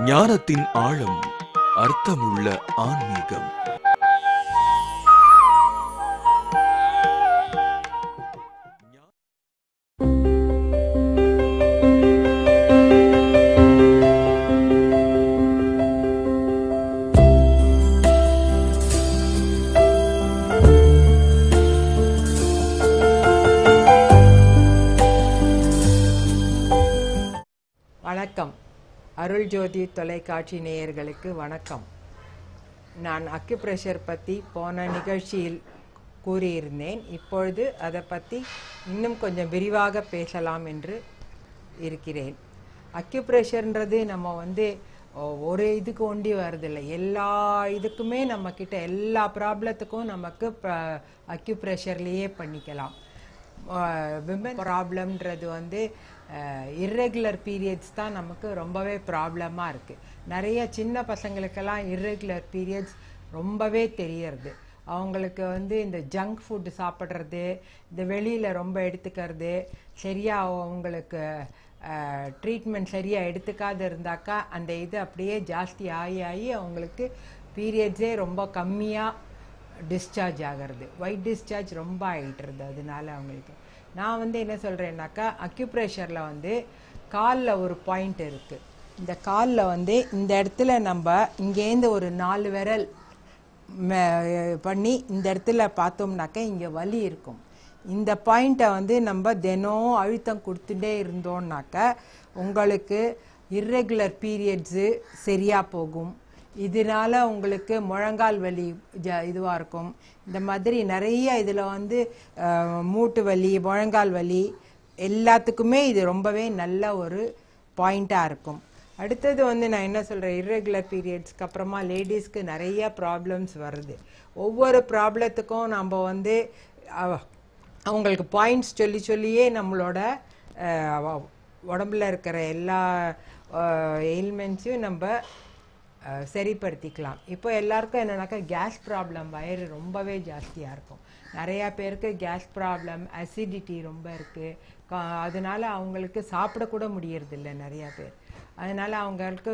ஞானத்தின் ஆழம் அர்த்தமுள்ள ஆன்மீகம் வணக்கம் அருள் ஜோதி தொலைக்காட்சி நேயர்களுக்கு வணக்கம் நான் அக்குப்ரெஷர் பற்றி போன நிகழ்ச்சியில் கூறியிருந்தேன் இப்பொழுது அதை பற்றி இன்னும் கொஞ்சம் விரிவாக பேசலாம் என்று இருக்கிறேன் அக்குப்ரெஷர்ன்றது நம்ம வந்து ஒ- ஒரு இதுக்கு ஒண்டி வருதில்லை எல்லா இதுக்குமே நம்ம கிட்ட எல்லா ப்ராப்ளத்துக்கும் நமக்கு அக்யூப்ரெஷர்லேயே பண்ணிக்கலாம் விமன் ப்ராப்ளம்ன்றது வந்து இர்ரெகுலர் பீரியட்ஸ் தான் நமக்கு ரொம்பவே ப்ராப்ளமாக இருக்குது நிறைய சின்ன பசங்களுக்கெல்லாம் இர்ரெகுலர் பீரியட்ஸ் ரொம்பவே தெரியறது அவங்களுக்கு வந்து இந்த ஜங்க் ஃபுட் சாப்பிட்றது இந்த வெளியில் ரொம்ப எடுத்துக்கிறது சரியாக அவங்களுக்கு ட்ரீட்மெண்ட் சரியாக எடுத்துக்காத இருந்தாக்கா அந்த இது அப்படியே ஜாஸ்தி ஆகி ஆகி அவங்களுக்கு பீரியட்ஸே ரொம்ப கம்மியாக டிஸ்சார்ஜ் ஆகிறது ஒயிட் டிஸ்சார்ஜ் ரொம்ப ஆகிட்டுருது அதனால அவங்களுக்கு நான் வந்து என்ன சொல்கிறேன்னாக்கா அக்யூப்ரெஷரில் வந்து காலில் ஒரு பாயிண்ட் இருக்குது இந்த காலில் வந்து இந்த இடத்துல நம்ம இங்கேருந்து ஒரு நாலு விரல் ம- பண்ணி இந்த இடத்துல பார்த்தோம்னாக்கா இங்கே வலி இருக்கும் இந்த பாயிண்ட்டை வந்து நம்ம தினம் அழுத்தம் கொடுத்துட்டே இருந்தோம்னாக்கா உங்களுக்கு இர்ரெகுலர் பீரியட்ஸு சரியாக போகும் இதனால உங்களுக்கு முழங்கால் வலி ஜ இதுவாக இருக்கும் இந்த மாதிரி நிறைய இதில் வந்து அஹ், மூட்டு வலி முழங்கால் வலி எல்லாத்துக்குமே இது ரொம்பவே நல்ல ஒரு பாயிண்ட்டாக இருக்கும் அடுத்தது வந்து நான் என்ன சொல்கிறேன் இர்ரெகுலர் பீரியட்ஸ்க்கு அப்புறமா லேடிஸ்க்கு நிறைய ப்ராப்ளம்ஸ் வருது ஒவ்வொரு ப்ராப்ளத்துக்கும் நம்ம வந்து அவ- அவங்களுக்கு பாயிண்ட்ஸ் சொல்லி சொல்லியே நம்மளோட அஹ், அவ- உடம்புல இருக்கிற எல்லா எயில்மெண்ட்ஸையும் நம்ம அஹ், சரிப்படுத்திக்கலாம் இப்போ எல்லாருக்கும் என்னன்னாக்கா கேஸ் ப்ராப்ளம் வயிறு ரொம்பவே ஜாஸ்தியாக இருக்கும் நிறையா பேருக்கு கேஸ் ப்ராப்ளம் அசிடிட்டி ரொம்ப இருக்குது அதனால அவங்களுக்கு சாப்பிடக்கூட முடியறதில்ல நிறையா பேர் அதனால அவங்களுக்கு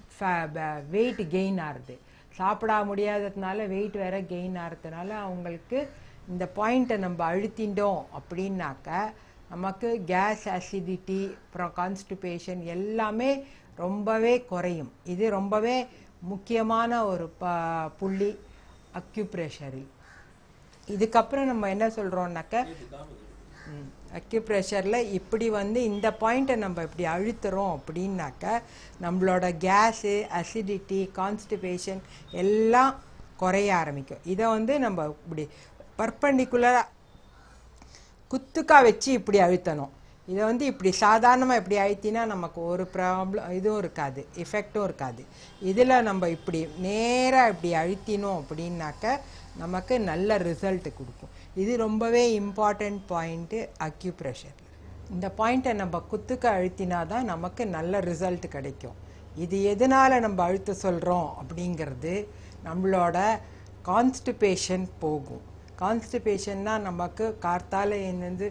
வெயிட் கெயின் ஆகுது சாப்பிட முடியாததுனால வெயிட் வேற கெயின் ஆகிறதுனால அவங்களுக்கு இந்த பாயிண்ட்டை நம்ம அழுத்திண்டோம் அப்படின்னாக்க நமக்கு கேஸ் அசிடிட்டி அப்புறம் கான்ஸ்டிபேஷன் எல்லாமே ரொம்பவே குறையும் இது ரொம்பவே முக்கியமான ஒரு ப புள்ளி அக்யூப்ரெஷரில் இதுக்கப்புறம் நம்ம என்ன சொல்கிறோம்னாக்க அக்யூப்ரெஷரில் இப்படி வந்து இந்த பாயிண்ட்டை நம்ம இப்படி அழுத்துறோம் அப்படின்னாக்க நம்மளோட கேஸு அசிடிட்டி கான்ஸ்டிபேஷன் எல்லாம் குறைய ஆரம்பிக்கும் இதை வந்து நம்ம இப்படி பர்பண்டிகுலராக குத்துக்கா வச்சு இப்படி அழுத்தணும் இதை வந்து இப்படி சாதாரணமாக இப்படி அழுத்தினா நமக்கு ஒரு ப்ராப்ளம் இதுவும் இருக்காது எஃபெக்டும் இருக்காது இதில் நம்ம இப்படி நேராக இப்படி அழுத்தினோம் அப்படின்னாக்க நமக்கு நல்ல ரிசல்ட் கொடுக்கும் இது ரொம்பவே இம்பார்ட்டண்ட் பாயிண்ட்டு அக்யூப்ரெஷரில் இந்த பாயிண்ட்டை நம்ம குத்துக்க அழுத்தினா தான் நமக்கு நல்ல ரிசல்ட் கிடைக்கும் இது எதனால் நம்ம அழுத்த சொல்கிறோம் அப்படிங்கிறது நம்மளோட கான்ஸ்டிபேஷன் போகும் கான்ஸ்டிபேஷன்னா நமக்கு கார்த்தால என்னது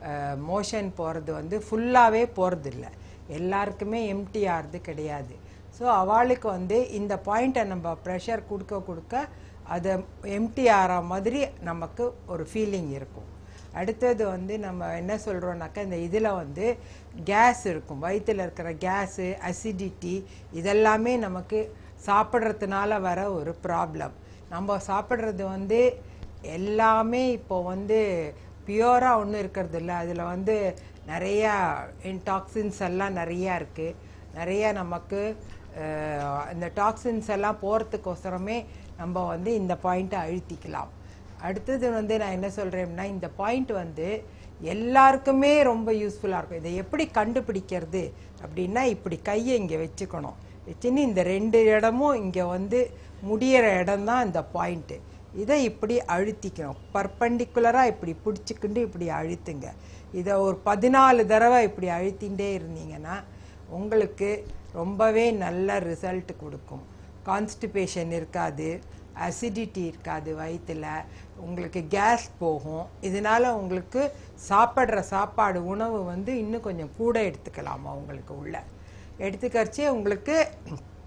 மோஷன் போகிறது வந்து ஃபுல்லாகவே போகிறதில்ல எல்லாருக்குமே எம்டி ஆகிறது கிடையாது ஸோ அவளுக்கு வந்து இந்த பாயிண்ட்டை நம்ம ப்ரெஷர் கொடுக்க கொடுக்க அதை எம்டி ஆகிற மாதிரி நமக்கு ஒரு ஃபீலிங் இருக்கும் அடுத்தது வந்து நம்ம என்ன சொல்கிறோம்னாக்கா இந்த இதில் வந்து கேஸ் இருக்கும் வயிற்றில் இருக்கிற கேஸு அசிடிட்டி இதெல்லாமே நமக்கு சாப்பிட்றதுனால வர ஒரு ப்ராப்ளம் நம்ம சாப்பிட்றது வந்து எல்லாமே இப்போ வந்து பியூராக ஒன்றும் இருக்கிறது இல்லை அதில் வந்து நிறையா டாக்ஸின்ஸ் எல்லாம் நிறையா இருக்குது நிறைய நமக்கு அஹ், இந்த டாக்ஸின்ஸ் எல்லாம் போகிறதுக்கோசரமே நம்ம வந்து இந்த பாயிண்ட்டை அழுத்திக்கலாம் அடுத்தது வந்து நான் என்ன சொல்கிறேன்னா இந்த பாயிண்ட் வந்து எல்லாருக்குமே ரொம்ப யூஸ்ஃபுல்லாக இருக்கும் இதை எப்படி கண்டுபிடிக்கிறது அப்படின்னா இப்படி கையை இங்கே வச்சுக்கணும் வச்சுன்னு இந்த ரெண்டு இடமும் இங்கே வந்து முடியிற இடம் தான் இந்த பாயிண்ட்டு இதை இப்படி அழுத்திக்கணும் பர்பண்டிகுலராக இப்படி பிடிச்சிக்கிண்டு இப்படி அழுத்துங்க இதை ஒரு பதினாலு தடவை இப்படி அழுத்திகிட்டே இருந்தீங்கன்னா உங்களுக்கு ரொம்பவே நல்ல ரிசல்ட் கொடுக்கும் கான்ஸ்டிபேஷன் இருக்காது அசிடிட்டி இருக்காது வயிற்றுல உங்களுக்கு கேஸ் போகும் இதனால் உங்களுக்கு சாப்பிட்ற சாப்பாடு உணவு வந்து இன்னும் கொஞ்சம் கூட எடுத்துக்கலாமா உங்களுக்கு உள்ள எடுத்துக்கறச்சே உங்களுக்கு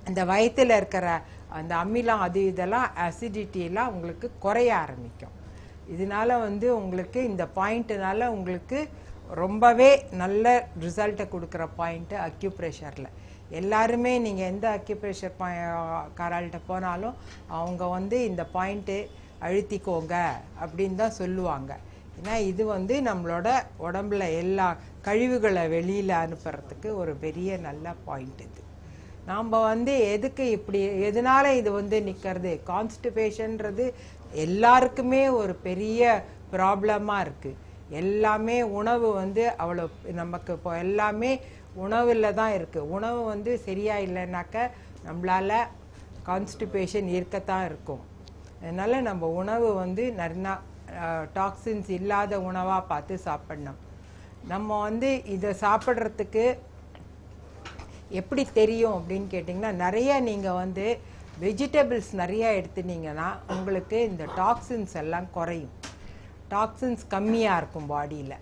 அந்த வயித்துல இருக்கிற அந்த அமிலம் அது இதெல்லாம் acidity எல்லாம் உங்களுக்கு குறைய ஆரம்பிக்கும் இதனால வந்து உங்களுக்கு இந்த பாயிண்ட்னால உங்களுக்கு ரொம்பவே நல்ல ரிசல்ட்டை கொடுக்குற பாயிண்ட்டு அக்யூப்ரெஷரில் எல்லாருமே நீங்கள் எந்த அக்யூப்ரெஷர் காராள்கிட்ட போனாலும் அவங்க வந்து இந்த பாயிண்ட்டு அழுத்திக்கோங்க அப்படின்னு தான் சொல்லுவாங்க ஏன்னா இது வந்து நம்மளோட உடம்புல எல்லா கழிவுகளை வெளியில் அனுப்புறதுக்கு ஒரு பெரிய நல்ல பாயிண்ட் இது நாம் வந்து எதுக்கு இப்படி எதனால இது வந்து நிற்கிறது கான்ஸ்டிபேஷன்றது எல்லாருக்குமே ஒரு பெரிய ப்ராப்ளமாக இருக்குது எல்லாமே உணவு வந்து அவ்வளோ நமக்கு இப்போ எல்லாமே உணவில் தான் இருக்குது உணவு வந்து சரியா இல்லைனாக்க நம்மளால கான்ஸ்டிபேஷன் இருக்கத்தான் இருக்கும் அதனால நம்ம உணவு வந்து நிறையா டாக்ஸின்ஸ் இல்லாத உணவாக பார்த்து சாப்பிடணும் நம்ம வந்து இதை சாப்பிட்றதுக்கு எப்படி தெரியும் அப்படின்னு கேட்டிங்கன்னா நிறைய நீங்கள் வந்து வெஜிடபிள்ஸ் நிறைய எடுத்துனீங்கன்னா உங்களுக்கு இந்த டாக்ஸின்ஸ் எல்லாம் குறையும் டாக்ஸின்ஸ் கம்மியாக இருக்கும் பாடியில்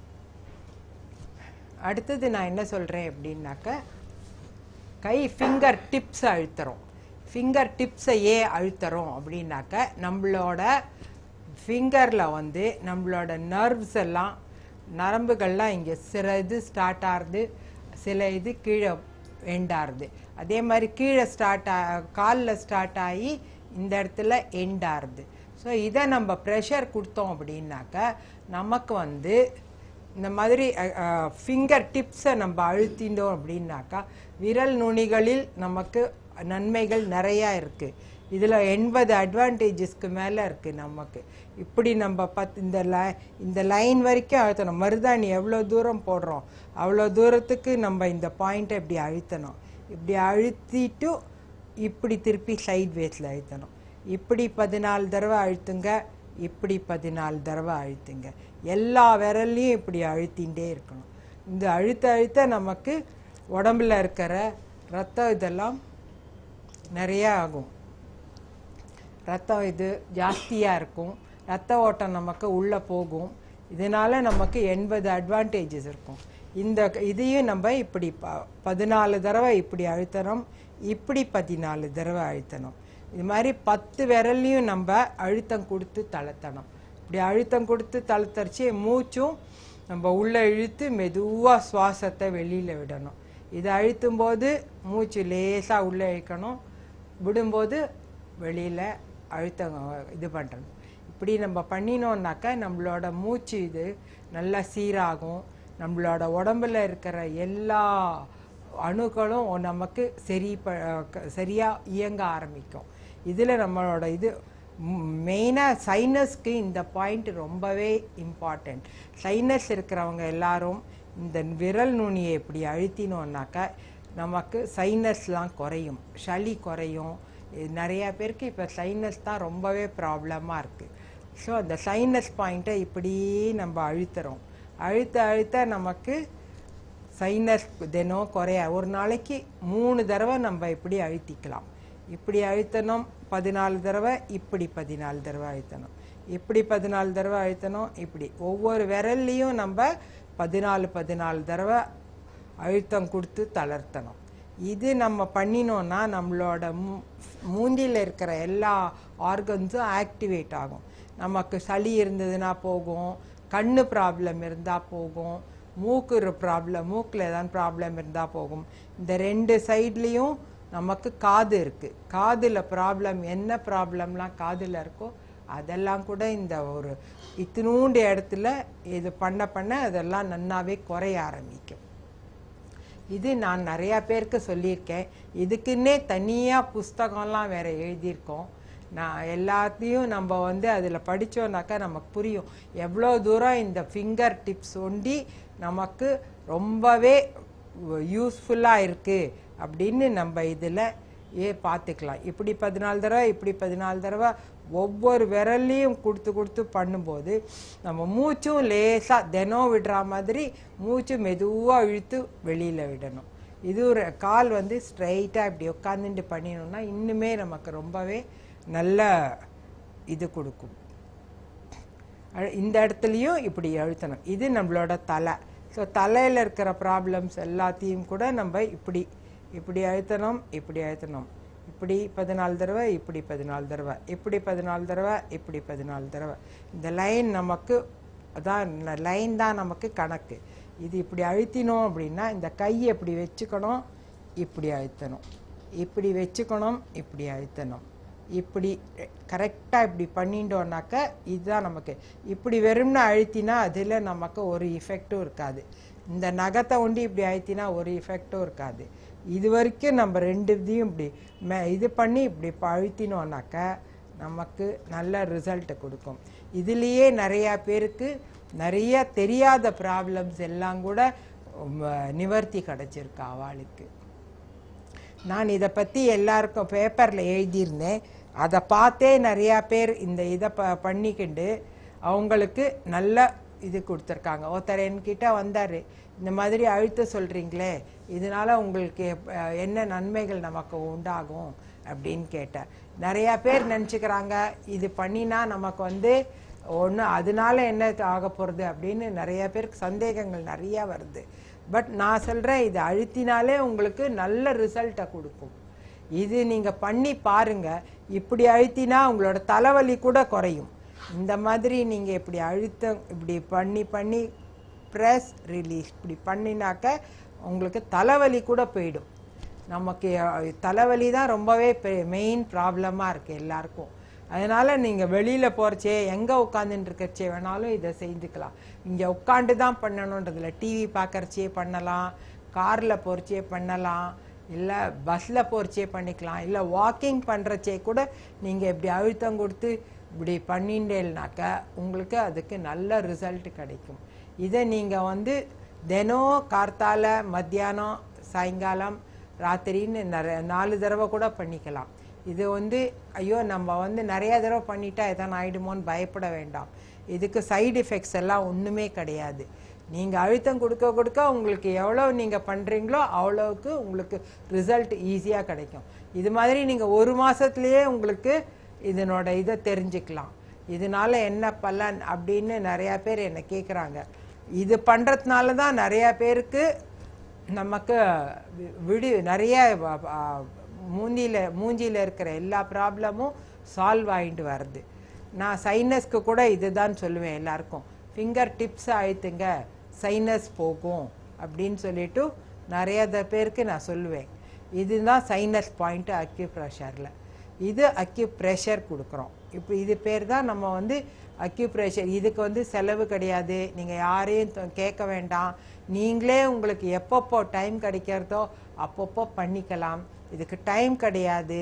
அடுத்தது நான் என்ன சொல்கிறேன் அப்படின்னாக்க கை ஃபிங்கர் டிப்ஸ் அழுத்துறோம் ஃபிங்கர் டிப்ஸை ஏன் அழுத்துறோம் அப்படின்னாக்க நம்மளோட ஃபிங்கரில் வந்து நம்மளோட நர்வ்ஸ் எல்லாம் நரம்புகள்லாம் இங்கே சில இது ஸ்டார்ட் ஆகுது சில இது கீழே எண்ட் ஆகுது அதே மாதிரி கீழே ஸ்டார்ட் ஆ காலில் ஸ்டார்ட் ஆகி இந்த இடத்துல எண்ட் ஆகுது ஸோ இதை நம்ம ப்ரெஷர் கொடுத்தோம் அப்படின்னாக்க நமக்கு வந்து இந்த மாதிரி ஃபிங்கர் டிப்ஸை நம்ம அழுத்திண்டோம் அப்படின்னாக்கா விரல் நுனிகளில் நமக்கு நன்மைகள் நிறையா இருக்குது இதில் எண்பது அட்வான்டேஜஸ்க்கு மேலே இருக்குது நமக்கு இப்படி நம்ம பத் இந்த லை இந்த லைன் வரைக்கும் அழுத்தணும் மருதாணி எவ்வளோ தூரம் போடுறோம் அவ்வளோ தூரத்துக்கு நம்ம இந்த பாயிண்ட்டை இப்படி அழுத்தணும் இப்படி அழுத்திட்டு இப்படி திருப்பி சைட் வேஸில் அழுத்தணும் இப்படி பதினாலு தடவை அழுத்துங்க இப்படி பதினாலு தடவை அழுத்துங்க எல்லா விரல்லையும் இப்படி அழுத்திகிட்டே இருக்கணும் இந்த அழுத்த அழுத்த நமக்கு உடம்புல இருக்கிற ரத்தம் இதெல்லாம் நிறைய ஆகும் ரத்தம் இது ஜாஸ்தியாக இருக்கும் ரத்த ஓட்டம் நமக்கு உள்ளே போகும் இதனால நமக்கு எண்பது அட்வான்டேஜஸ் இருக்கும் இந்த இதையும் நம்ம இப்படி ப பதினாலு தடவை இப்படி அழுத்தணும் இப்படி பதினாலு தடவை அழுத்தணும் இது மாதிரி பத்து விரல்லையும் நம்ம அழுத்தம் கொடுத்து தளர்த்தணும் இப்படி அழுத்தம் கொடுத்து தளர்த்தரிச்சு மூச்சும் நம்ம உள்ளே இழுத்து மெதுவாக சுவாசத்தை வெளியில் விடணும் இதை அழுத்தும் போது மூச்சு லேசாக உள்ளே இழுக்கணும் விடும்போது வெளியில் அழுத்தம் இது பண்ணுறது இப்படி நம்ம பண்ணினோம்னாக்கா நம்மளோட மூச்சு இது நல்லா சீராகும் நம்மளோட உடம்புல இருக்கிற எல்லா அணுக்களும் நமக்கு சரி ப சரியாக இயங்க ஆரம்பிக்கும் இதில் நம்மளோட இது மெயினாக சைனஸ்க்கு இந்த பாயிண்ட் ரொம்பவே இம்பார்ட்டண்ட் சைனஸ் இருக்கிறவங்க எல்லாரும் இந்த விரல் நுனியை இப்படி அழுத்தினோன்னாக்கா நமக்கு சைனஸ்லாம் குறையும் சளி குறையும் இது நிறையா பேருக்கு இப்போ சைனஸ் தான் ரொம்பவே ப்ராப்ளமாக இருக்குது ஸோ அந்த சைனஸ் பாயிண்ட்டை இப்படி நம்ம அழுத்துறோம் அழுத்த அழுத்த நமக்கு சைனஸ் தினம் குறைய ஒரு நாளைக்கு மூணு தடவை நம்ம இப்படி அழுத்திக்கலாம் இப்படி அழுத்தணும் பதினாலு தடவை இப்படி பதினாலு தடவை அழுத்தணும் இப்படி பதினாலு தடவை அழுத்தணும் இப்படி ஒவ்வொரு விரல்லையும் நம்ம பதினாலு பதினாலு தடவை அழுத்தம் கொடுத்து தளர்த்தணும் இது நம்ம பண்ணினோன்னா நம்மளோட மூ மூஞ்சியில் இருக்கிற எல்லா ஆர்கன்ஸும் ஆக்டிவேட் ஆகும் நமக்கு சளி இருந்ததுன்னா போகும் கண்ணு ப்ராப்ளம் இருந்தால் போகும் மூக்கு ப்ராப்ளம் மூக்கில் ஏதாவது ப்ராப்ளம் இருந்தால் போகும் இந்த ரெண்டு சைட்லேயும் நமக்கு காது இருக்குது காதில் ப்ராப்ளம் என்ன ப்ராப்ளம்லாம் காதில் இருக்கோ அதெல்லாம் கூட இந்த ஒரு இத்தினூண்டு இடத்துல இது பண்ண பண்ண அதெல்லாம் நன்னாவே குறைய ஆரம்பிக்கும் இது நான் நிறையா பேருக்கு சொல்லியிருக்கேன் இதுக்குன்னே தனியாக புஸ்தகம்லாம் வேற எழுதியிருக்கோம் நான் எல்லாத்தையும் நம்ம வந்து அதில் படித்தோம்னாக்கா நமக்கு புரியும் எவ்வளோ தூரம் இந்த ஃபிங்கர் டிப்ஸ் ஒண்டி நமக்கு ரொம்பவே யூஸ்ஃபுல்லாக இருக்குது அப்படின்னு நம்ம இதில் ஏ பார்த்துக்கலாம் இப்படி பதினாலு தடவை இப்படி பதினாலு தடவை ஒவ்வொரு விரல்லையும் கொடுத்து கொடுத்து பண்ணும்போது நம்ம மூச்சும் லேசாக தினம் விடுற மாதிரி மூச்சு மெதுவாக இழுத்து வெளியில் விடணும் இது ஒரு கால் வந்து ஸ்ட்ரைட்டாக இப்படி உட்காந்துட்டு பண்ணினோம்னா இன்னுமே நமக்கு ரொம்பவே நல்ல இது கொடுக்கும் அழ- இந்த இடத்துலையும் இப்படி அழுத்தணும் இது நம்மளோட தலை ஸோ தலையில் இருக்கிற ப்ராப்ளம்ஸ் எல்லாத்தையும் கூட நம்ம இப்படி இப்படி அழுத்தணும் இப்படி அழுத்தணும் இப்படி பதினாலு தடவை இப்படி பதினாலு தடவை இப்படி பதினாலு தடவை இப்படி பதினாலு தடவை இந்த லைன் நமக்கு அதான் லைன் தான் நமக்கு கணக்கு இது இப்படி அழுத்தினோம் அப்படின்னா இந்த கையை இப்படி வச்சுக்கணும் இப்படி அழுத்தணும் இப்படி வச்சுக்கணும் இப்படி அழுத்தணும் இப்படி கரெக்டாக இப்படி பண்ணிட்டோம்னாக்க இதுதான் நமக்கு இப்படி வெறும்னு அழுத்தினா அதில் நமக்கு ஒரு இஃபெக்டும் இருக்காது இந்த நகத்தை ஒண்டி இப்படி அழுத்தினா ஒரு இஃபெக்டும் இருக்காது இது வரைக்கும் நம்ம ரெண்டு இதையும் இப்படி மே இது பண்ணி இப்படி ப- அழுத்தினோம்னாக்க நமக்கு நல்ல ரிசல்ட்டை கொடுக்கும் இதுலேயே நிறையா பேருக்கு நிறைய தெரியாத ப்ராப்ளம்ஸ் எல்லாம் கூட உம், நிவர்த்தி கிடைச்சிருக்கு அவளுக்கு நான் இதை பற்றி எல்லாருக்கும் பேப்பரில் எழுதியிருந்தேன் அதை பார்த்தே நிறையா பேர் இந்த இதை ப பண்ணிக்கிண்டு அவங்களுக்கு நல்ல இது கொடுத்துருக்காங்க ஒருத்தர் என்கிட்ட வந்தார் இந்த மாதிரி அழுத்த சொல்கிறீங்களே இதனால உங்களுக்கு எப்- அஹ் என்ன நன்மைகள் நமக்கு உண்டாகும் அப்படின்னு கேட்டார் நிறையா பேர் நினச்சிக்கிறாங்க இது பண்ணினா நமக்கு வந்து ஒன்று அதனால என்ன ஆக போகிறது அப்படின்னு நிறைய பேருக்கு சந்தேகங்கள் நிறையா வருது பட் நான் சொல்கிறேன் இது அழுத்தினாலே உங்களுக்கு நல்ல ரிசல்ட்டை கொடுக்கும் இது நீங்கள் பண்ணி பாருங்க இப்படி அழுத்தினா உங்களோட தலைவலி கூட குறையும் இந்த மாதிரி நீங்கள் இப்படி அழுத்தம் இப்படி பண்ணி பண்ணி ப்ரெஸ் ரிலீஸ் இப்படி பண்ணினாக்க உங்களுக்கு தலைவலி கூட போயிடும் நமக்கு அஹ், தலைவலி தான் ரொம்பவே மெயின் ப்ராப்ளமாக இருக்குது எல்லாருக்கும் அதனால நீங்கள் வெளியில் போகிறச்சே எங்கே உட்காந்துட்டு இருக்கச்சே வேணாலும் இதை செஞ்சுக்கலாம் இங்கே உட்காந்து தான் பண்ணணுன்றதில்ல டிவி பார்க்கறச்சே பண்ணலாம் காரில் போகிறச்சே பண்ணலாம் இல்லை பஸ்ஸில் போகிறச்சே பண்ணிக்கலாம் இல்லை வாக்கிங் பண்ணுறச்சே கூட நீங்கள் இப்படி அழுத்தம் கொடுத்து இப்படி பண்ணிட்டேன்னாக்க உங்களுக்கு அதுக்கு நல்ல ரிசல்ட் கிடைக்கும் இதை நீங்கள் வந்து தினம் கார்த்தால மத்தியானம் சாயங்காலம் ராத்திரின்னு நிறைய நாலு தடவை கூட பண்ணிக்கலாம் இது வந்து ஐயோ நம்ம வந்து நிறைய தடவை பண்ணிட்டா எதனா ஆயிடுமோன்னு பயப்பட வேண்டாம் இதுக்கு சைடு எஃபெக்ட்ஸ் எல்லாம் ஒன்றுமே கிடையாது நீங்கள் அழுத்தம் கொடுக்க கொடுக்க உங்களுக்கு எவ்வளோ நீங்கள் பண்ணுறீங்களோ அவ்வளோவுக்கு உங்களுக்கு ரிசல்ட் ஈஸியாக கிடைக்கும் இது மாதிரி நீங்கள் ஒரு மாதத்துலேயே உங்களுக்கு இதனோட இதை தெரிஞ்சுக்கலாம் இதனால என்ன பலன் அப்படின்னு நிறையா பேர் என்னை கேட்குறாங்க இது பண்ணுறதுனால தான் நிறையா பேருக்கு நமக்கு வி- விடு நிறைய வ- ஆ, மூஞ்சியில் மூஞ்சியில் இருக்கிற எல்லா ப்ராப்ளமும் சால்வ் ஆகிட்டு வருது நான் சைனஸ்க்கு கூட இதுதான் சொல்லுவேன் எல்லாருக்கும் ஃபிங்கர் டிப்ஸ் அழுத்துங்க சைனஸ் போகும் அப்படின்னு சொல்லிட்டு நிறைய த- பேருக்கு நான் சொல்லுவேன் இதுதான் சைனஸ் பாயிண்ட் அக்யூ ப்ரெஷரில் இது அக்யூ ப்ரெஷர் கொடுக்குறோம் இப்போ இது பேர் தான் நம்ம வந்து அக்யூ ப்ரெஷர் இதுக்கு வந்து செலவு கிடையாது நீங்கள் யாரையும் தொ- கேட்க வேண்டாம் நீங்களே உங்களுக்கு எப்பப்போ டைம் கிடைக்கிறதோ அப்பப்போ பண்ணிக்கலாம் இதுக்கு டைம் கிடையாது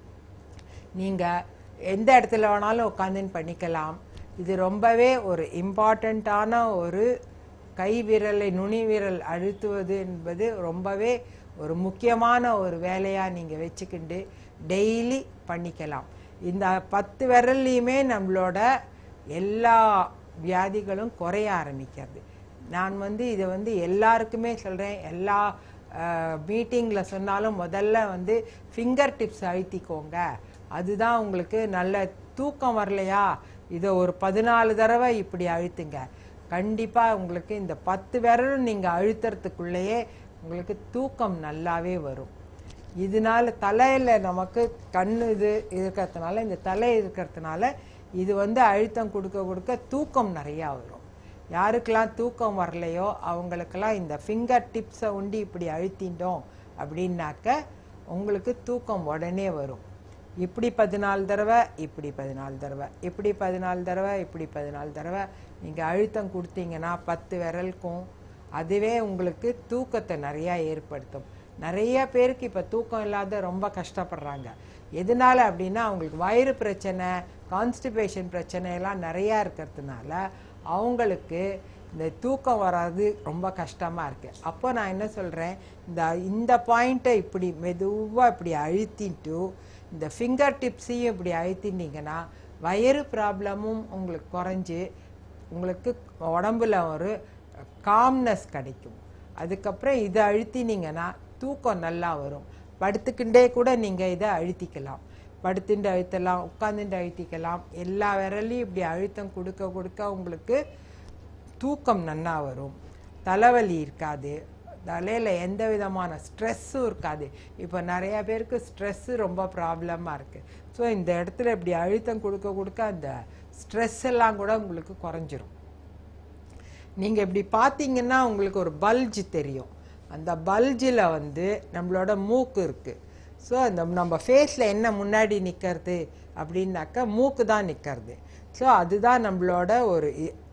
நீங்கள் எந்த இடத்துல வேணாலும் உட்காந்துன்னு பண்ணிக்கலாம் இது ரொம்பவே ஒரு இம்பார்ட்டண்ட்டான ஒரு கை விரலை நுனி விரல் அழுத்துவது என்பது ரொம்பவே ஒரு முக்கியமான ஒரு வேலையாக நீங்கள் வச்சுக்கிண்டு டெய்லி பண்ணிக்கலாம் இந்த பத்து விரல்லையுமே நம்மளோட எல்லா வியாதிகளும் குறைய ஆரம்பிக்கிறது நான் வந்து இதை வந்து எல்லாருக்குமே சொல்கிறேன் எல்லா மீட்டிங்கில் சொன்னாலும் முதல்ல வந்து ஃபிங்கர் டிப்ஸ் அழுத்திக்கோங்க அதுதான் உங்களுக்கு நல்ல தூக்கம் வரலையா இதை ஒரு பதினாலு தடவை இப்படி அழுத்துங்க கண்டிப்பாக உங்களுக்கு இந்த பத்து விரலும் நீங்கள் அழுத்துறதுக்குள்ளேயே உங்களுக்கு தூக்கம் நல்லாவே வரும் இதனால தலையில நமக்கு கண்ணு இது இருக்கிறதுனால இந்த தலை இருக்கிறதுனால இது வந்து அழுத்தம் கொடுக்க கொடுக்க தூக்கம் நிறையா வரும் யாருக்கெல்லாம் தூக்கம் வரலையோ அவங்களுக்கெல்லாம் இந்த ஃபிங்கர் டிப்ஸை உண்டி இப்படி அழுத்திட்டோம் அப்படின்னாக்க உங்களுக்கு தூக்கம் உடனே வரும் இப்படி பதினாலு தடவை இப்படி பதினாலு தடவை இப்படி பதினாலு தடவை இப்படி பதினாலு தடவை நீங்கள் அழுத்தம் கொடுத்தீங்கன்னா பத்து விரலுக்கும் அதுவே உங்களுக்கு தூக்கத்தை நிறையா ஏற்படுத்தும் நிறைய பேருக்கு இப்போ தூக்கம் இல்லாத ரொம்ப கஷ்டப்படுறாங்க எதனால அப்படின்னா அவங்களுக்கு வயிறு பிரச்சனை கான்ஸ்டிபேஷன் பிரச்சனை எல்லாம் நிறையா இருக்கிறதுனால அவங்களுக்கு இந்த தூக்கம் வராது ரொம்ப கஷ்டமாக இருக்குது அப்போ நான் என்ன சொல்கிறேன் இந்த இந்த பாயிண்ட்டை இப்படி மெதுவாக இப்படி அழுத்திட்டு இந்த ஃபிங்கர் டிப்ஸையும் இப்படி அழுத்தினீங்கன்னா வயிறு ப்ராப்ளமும் உங்களுக்கு குறைஞ்சு உங்களுக்கு உடம்புல ஒரு காம்னஸ் கிடைக்கும் அதுக்கப்புறம் இதை அழுத்தினீங்கன்னா தூக்கம் நல்லா வரும் படுத்துக்கிண்டே கூட நீங்கள் இதை அழுத்திக்கலாம் படுத்துட்டு அழுத்தலாம் உட்காந்துட்டு அழுத்திக்கலாம் எல்லா விரலையும் இப்படி அழுத்தம் கொடுக்க கொடுக்க உங்களுக்கு தூக்கம் நன்னா வரும் தலைவலி இருக்காது தலையில் எந்த விதமான ஸ்ட்ரெஸ்ஸும் இருக்காது இப்போ நிறைய பேருக்கு ஸ்ட்ரெஸ்ஸு ரொம்ப ப்ராப்ளமாக இருக்குது ஸோ இந்த இடத்துல இப்படி அழுத்தம் கொடுக்க கொடுக்க அந்த ஸ்ட்ரெஸ் எல்லாம் கூட உங்களுக்கு குறைஞ்சிரும் நீங்கள் இப்படி பார்த்தீங்கன்னா உங்களுக்கு ஒரு பல்ஜ் தெரியும் அந்த பல்ஜில் வந்து நம்மளோட மூக்கு இருக்குது ஸோ அந்த நம்ம ஃபேஸில் என்ன முன்னாடி நிற்கிறது அப்படின்னாக்கா மூக்கு தான் நிற்கிறது ஸோ அதுதான் நம்மளோட ஒரு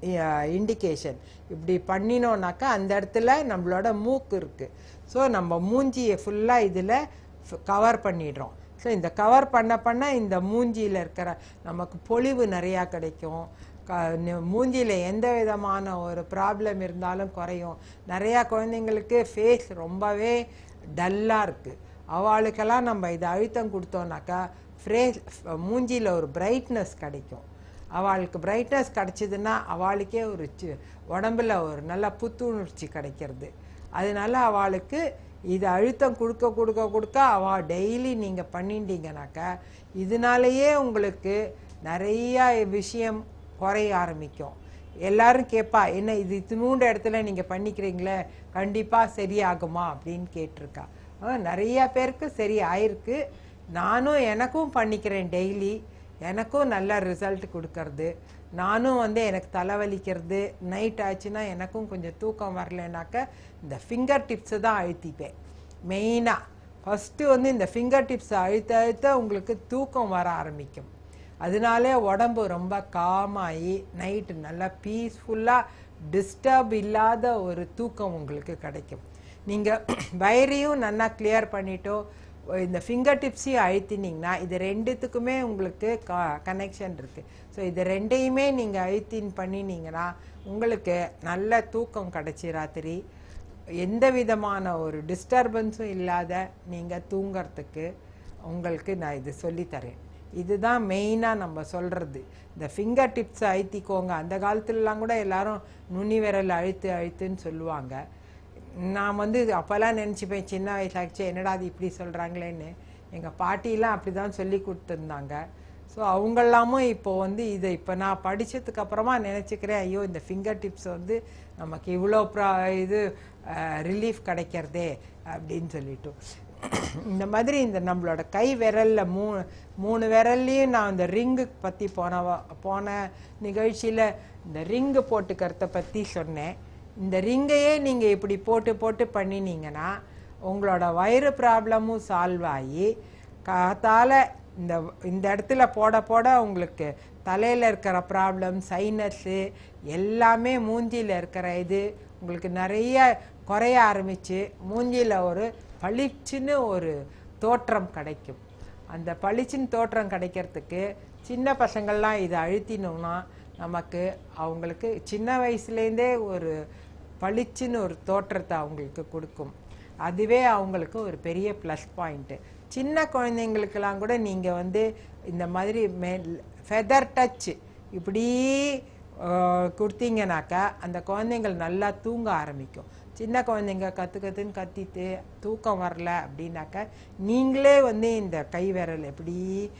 இண்டிகேஷன் இப்படி பண்ணினோன்னாக்கா அந்த இடத்துல நம்மளோட மூக்கு இருக்குது ஸோ நம்ம மூஞ்சியை ஃபுல்லாக இதில் கவர் பண்ணிடுறோம் ஸோ இந்த கவர் பண்ண பண்ண இந்த மூஞ்சியில் இருக்கிற நமக்கு பொலிவு நிறையா கிடைக்கும் க மூஞ்சியில் எந்த விதமான ஒரு ப்ராப்ளம் இருந்தாலும் குறையும் நிறையா குழந்தைங்களுக்கு ஃபேஸ் ரொம்பவே டல்லாக இருக்குது அவளுக்கெல்லாம் நம்ம இதை அழுத்தம் கொடுத்தோன்னாக்கா ஃப்ரேஸ் மூஞ்சியில் ஒரு பிரைட்னஸ் கிடைக்கும் அவளுக்கு பிரைட்னஸ் கிடச்சிதுன்னா அவளுக்கே ஒரு சி- உடம்புல ஒரு நல்ல புத்துணர்ச்சி கிடைக்கிறது அதனால அவளுக்கு இது அழுத்தம் கொடுக்க கொடுக்க கொடுக்க அவள் டெய்லி நீங்கள் பண்ணிட்டீங்கனாக்கா இதனாலேயே உங்களுக்கு நிறைய விஷயம் குறைய ஆரம்பிக்கும் எல்லாரும் கேட்பா என்ன இது இத்தினூண்ட இடத்துல நீங்கள் பண்ணிக்கிறீங்களே கண்டிப்பாக சரியாகுமா அப்படின்னு கேட்டிருக்கா ஆ, நிறைய பேருக்கு சரி ஆயிருக்கு நானும் எனக்கும் பண்ணிக்கிறேன் டெய்லி எனக்கும் நல்ல ரிசல்ட் கொடுக்கறது நானும் வந்து எனக்கு தலைவலிக்கிறது நைட் ஆச்சுன்னா எனக்கும் கொஞ்சம் தூக்கம் வரலைனாக்க இந்த ஃபிங்கர் டிப்ஸை தான் அழுத்திப்பேன் மெயினாக ஃபஸ்ட்டு வந்து இந்த ஃபிங்கர் டிப்ஸை அழுத்த அழுத்த உங்களுக்கு தூக்கம் வர ஆரம்பிக்கும் அதனாலே உடம்பு ரொம்ப காமாகி நைட்டு நல்லா பீஸ்ஃபுல்லாக டிஸ்டர்ப் இல்லாத ஒரு தூக்கம் உங்களுக்கு கிடைக்கும் நீங்கள் வயிறையும் நல்லா கிளியர் பண்ணிட்டோ இந்த ஃபிங்கர் டிப்ஸையும் அழுத்தினீங்கன்னா இது ரெண்டுத்துக்குமே உங்களுக்கு க கனெக்ஷன் இருக்குது ஸோ இது ரெண்டையுமே நீங்கள் அழுத்தின் பண்ணினீங்கன்னா உங்களுக்கு நல்ல தூக்கம் கிடச்சி ராத்திரி எந்த விதமான ஒரு டிஸ்டர்பன்ஸும் இல்லாத நீங்கள் தூங்கறதுக்கு உங்களுக்கு நான் இது சொல்லித்தரேன் இதுதான் மெயினாக நம்ம சொல்கிறது இந்த ஃபிங்கர் டிப்ஸை அழுத்திக்கோங்க அந்த காலத்துலலாம் கூட எல்லாரும் நுனி விரல் அழுத்து அழுத்துன்னு சொல்லுவாங்க நான் வந்து அப்போல்லாம் நினச்சிப்பேன் சின்ன வயசாச்சு என்னடா அது இப்படி சொல்கிறாங்களேன்னு எங்கள் பாட்டிலாம் அப்படி தான் சொல்லி கொடுத்துருந்தாங்க ஸோ அவங்கெல்லாமும் இப்போ வந்து இதை இப்போ நான் படிச்சதுக்கு அப்புறமா நினச்சிக்கிறேன் ஐயோ இந்த ஃபிங்கர் டிப்ஸ் வந்து நமக்கு இவ்வளோ ப்ரா இது ரிலீஃப் கிடைக்கிறதே அப்படின்னு சொல்லிட்டு இந்த மாதிரி இந்த நம்மளோட கை விரல்ல மூணு மூணு விரல்லையும் நான் இந்த ரிங்கு பற்றி போன வா- போன நிகழ்ச்சியில் இந்த ரிங்கு போட்டுக்கிறத பற்றி சொன்னேன் இந்த ரிங்கையே நீங்கள் இப்படி போட்டு போட்டு பண்ணினீங்கன்னா உங்களோட வயிறு ப்ராப்ளமும் சால்வ் ஆகி காத்தால இந்த இந்த இடத்துல போட போட உங்களுக்கு தலையில் இருக்கிற ப்ராப்ளம் சைனஸு எல்லாமே மூஞ்சியில் இருக்கிற இது உங்களுக்கு நிறைய குறைய ஆரம்பிச்சு மூஞ்சியில் ஒரு பளிச்சுன்னு ஒரு தோற்றம் கிடைக்கும் அந்த பளிச்சின் தோற்றம் கிடைக்கிறதுக்கு சின்ன பசங்கள்லாம் இதை அழுத்தினோம்னா நமக்கு அவங்களுக்கு சின்ன வயசுலேருந்தே ஒரு பளிச்சுன்னு ஒரு தோற்றத்தை அவங்களுக்கு கொடுக்கும் அதுவே அவங்களுக்கு ஒரு பெரிய ப்ளஸ் பாயிண்ட்டு சின்ன குழந்தைங்களுக்கெல்லாம் கூட நீங்கள் வந்து இந்த மாதிரி மே ஃபெதர் டச் இப்படி ஆஹ், கொடுத்தீங்கனாக்கா அந்த குழந்தைங்கள் நல்லா தூங்க ஆரம்பிக்கும் சின்ன குழந்தைங்க கத்து கத்துன்னு கத்திட்டு தூக்கம் வரல அப்படின்னாக்கா நீங்களே வந்து இந்த கை விரல் எப்படி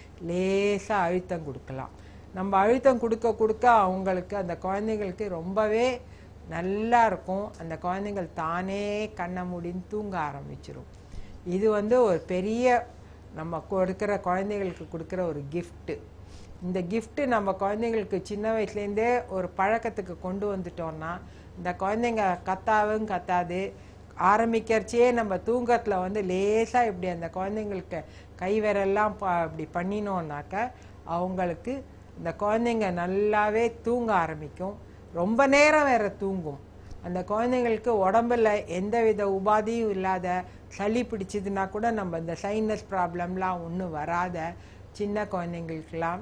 லேசாக அழுத்தம் கொடுக்கலாம் நம்ம அழுத்தம் கொடுக்க கொடுக்க அவங்களுக்கு அந்த குழந்தைங்களுக்கு ரொம்பவே நல்லா இருக்கும் அந்த குழந்தைங்கள் தானே கண்ணை மூடின்னு தூங்க ஆரம்பிச்சிரும் இது வந்து ஒரு பெரிய நம்ம கொடுக்குற குழந்தைகளுக்கு கொடுக்குற ஒரு கிஃப்ட்டு இந்த gift நம்ம குழந்தைங்களுக்கு சின்ன வயசுலேருந்தே ஒரு பழக்கத்துக்கு கொண்டு வந்துட்டோம்னா இந்த குழந்தைங்க கத்தாவும் கத்தாது ஆரம்பிக்கிறச்சே நம்ம தூங்கத்தில் வந்து லேசாக இப்படி அந்த குழந்தைங்களுக்கு கை விரல்லாம் ப இப்படி பண்ணினோன்னாக்க அவங்களுக்கு இந்த குழந்தைங்க நல்லாவே தூங்க ஆரம்பிக்கும் ரொம்ப நேரம் வேற தூங்கும் அந்த குழந்தைங்களுக்கு உடம்புல எந்தவித உபாதியும் இல்லாத சளி பிடிச்சதுன்னா கூட நம்ம இந்த சைனஸ் ப்ராப்ளம்லாம் ஒன்றும் வராத சின்ன குழந்தைங்களுக்கெல்லாம்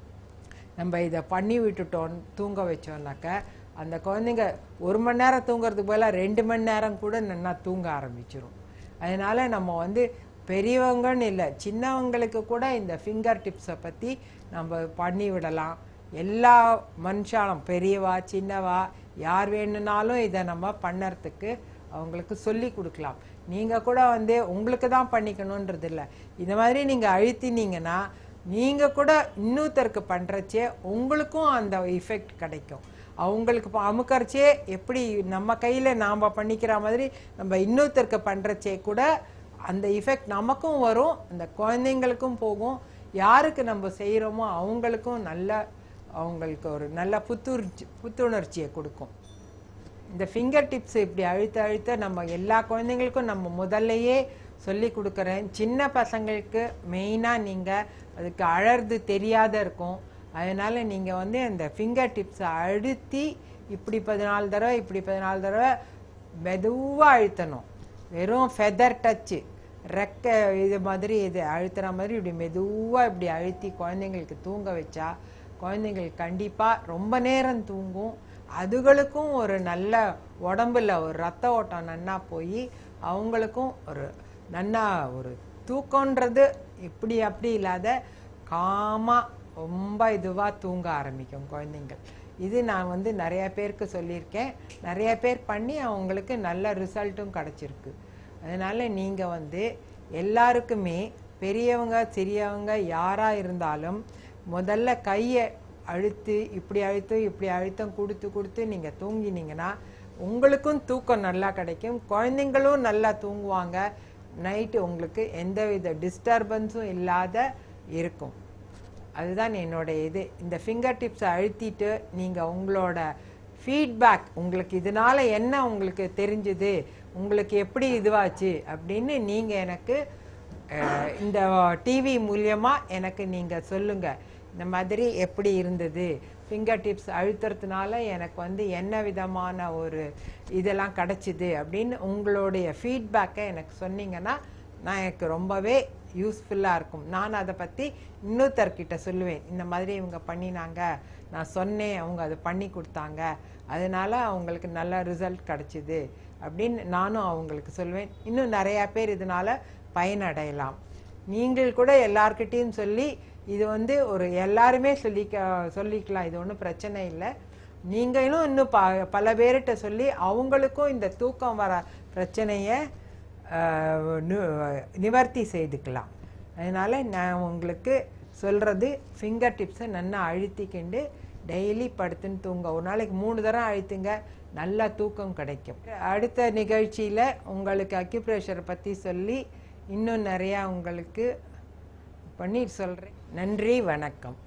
நம்ம இதை பண்ணி விட்டுட்டோம் தூங்க வச்சோம்னாக்க அந்த குழந்தைங்க ஒரு மணி நேரம் தூங்குறதுக்கு பதிலாக ரெண்டு மணி நேரம் கூட நல்லா தூங்க ஆரம்பிச்சிரும் அதனால நம்ம வந்து பெரியவங்கன்னு இல்லை சின்னவங்களுக்கு கூட இந்த ஃபிங்கர் டிப்ஸை பற்றி நம்ம பண்ணி விடலாம் எல்லா மனுஷாலும் பெரியவா சின்னவா யார் வேணும்னாலும் இதை நம்ம பண்ணறதுக்கு அவங்களுக்கு சொல்லி கொடுக்கலாம் நீங்கள் கூட வந்து உங்களுக்கு தான் பண்ணிக்கணுன்றது இல்லை இந்த மாதிரி நீங்கள் அழுத்தினீங்கன்னா நீங்கள் கூட இன்னொருத்தருக்கு பண்ணுறச்சே உங்களுக்கும் அந்த எஃபெக்ட் கிடைக்கும் அவங்களுக்கு இப்போ அமுக்கரிச்சே எப்படி நம்ம கையில் நாம் பண்ணிக்கிற மாதிரி நம்ம இன்னொருத்தருக்கு பண்ணுறச்சே கூட அந்த இஃபெக்ட் நமக்கும் வரும் அந்த குழந்தைங்களுக்கும் போகும் யாருக்கு நம்ம செய்கிறோமோ அவங்களுக்கும் நல்ல அவங்களுக்கு ஒரு நல்ல புத்துணர்ச்சி புத்துணர்ச்சியை கொடுக்கும் இந்த ஃபிங்கர் டிப்ஸ் இப்படி அழுத்த அழுத்த நம்ம எல்லா குழந்தைங்களுக்கும் நம்ம முதல்லையே சொல்லி கொடுக்குறேன் சின்ன பசங்களுக்கு மெயினாக நீங்கள் அதுக்கு அழறது தெரியாத இருக்கும் அதனால நீங்கள் வந்து அந்த ஃபிங்கர் டிப்ஸை அழுத்தி இப்படி பதினாலு தடவை இப்படி பதினாலு தடவை மெதுவாக அழுத்தணும் வெறும் ஃபெதர் டச்சு ரெக்க இது மாதிரி இது அழுத்துற மாதிரி இப்படி மெதுவாக இப்படி அழுத்தி குழந்தைங்களுக்கு தூங்க வச்சா குழந்தைங்களுக்கு கண்டிப்பாக ரொம்ப நேரம் தூங்கும் அதுகளுக்கும் ஒரு நல்ல உடம்புல ஒரு ரத்த ஓட்டம் நன்னா போய் அவங்களுக்கும் ஒரு நன்னா ஒரு தூக்கம்ன்றது இப்படி அப்படி இல்லாத காமா ரொம்ப இதுவாக தூங்க ஆரம்பிக்கும் குழந்தைங்கள் இது நான் வந்து நிறைய பேருக்கு சொல்லியிருக்கேன் நிறைய பேர் பண்ணி அவங்களுக்கு நல்ல ரிசல்ட்டும் கிடச்சிருக்கு அதனால நீங்கள் வந்து எல்லாருக்குமே பெரியவங்க சிறியவங்க யாராக இருந்தாலும் முதல்ல கையை அழுத்து இப்படி அழுத்தம் இப்படி அழுத்தம் கொடுத்து கொடுத்து நீங்கள் தூங்கினீங்கன்னா உங்களுக்கும் தூக்கம் நல்லா கிடைக்கும் குழந்தைங்களும் நல்லா தூங்குவாங்க நைட்டு உங்களுக்கு எந்தவித டிஸ்டர்பன்ஸும் இல்லாத இருக்கும் அதுதான் என்னோட இது இந்த ஃபிங்கர் டிப்ஸை அழுத்திட்டு நீங்கள் உங்களோட ஃபீட்பேக் உங்களுக்கு இதனால என்ன உங்களுக்கு தெரிஞ்சுது உங்களுக்கு எப்படி இதுவாச்சு அப்படின்னு நீங்கள் எனக்கு அஹ், இந்த டிவி மூலியமாக எனக்கு நீங்கள் சொல்லுங்கள் இந்த மாதிரி எப்படி இருந்தது ஃபிங்கர் டிப்ஸ் அழுத்துறதுனால எனக்கு வந்து என்ன விதமான ஒரு இதெல்லாம் கிடச்சிது அப்படின்னு உங்களுடைய ஃபீட்பேக்கை எனக்கு சொன்னீங்கன்னா நான் எனக்கு ரொம்பவே யூஸ்ஃபுல்லாக இருக்கும் நான் அதை பற்றி இன்னொருத்தர்கிட்ட சொல்லுவேன் இந்த மாதிரி இவங்க பண்ணினாங்க நான் சொன்னேன் அவங்க அதை பண்ணி கொடுத்தாங்க அதனால அவங்களுக்கு நல்ல ரிசல்ட் கிடச்சிது அப்படின்னு நானும் அவங்களுக்கு சொல்லுவேன் இன்னும் நிறையா பேர் இதனால பயனடையலாம் நீங்கள் கூட எல்லார்கிட்டயும் சொல்லி இது வந்து ஒரு எல்லாருமே சொல்லிக்க சொல்லிக்கலாம் இது ஒன்றும் பிரச்சனை இல்லை நீங்களும் இன்னும் ப பல பேர்கிட்ட சொல்லி அவங்களுக்கும் இந்த தூக்கம் வர பிரச்சனையை ஆஹ், நு- நிவர்த்தி செய்துக்கலாம் அதனால் நான் உங்களுக்கு சொல்கிறது ஃபிங்கர் டிப்ஸை நல்லா அழுத்திக்கிண்டு டெய்லி படுத்துன்னு தூங்க ஒரு நாளைக்கு மூணு தரம் அழுத்துங்க நல்லா தூக்கம் கிடைக்கும் அடுத்த நிகழ்ச்சியில் உங்களுக்கு அக்யூப்ரெஷரை பற்றி சொல்லி இன்னும் நிறையா உங்களுக்கு பண்ணி சொல்கிறேன் நன்றி வணக்கம்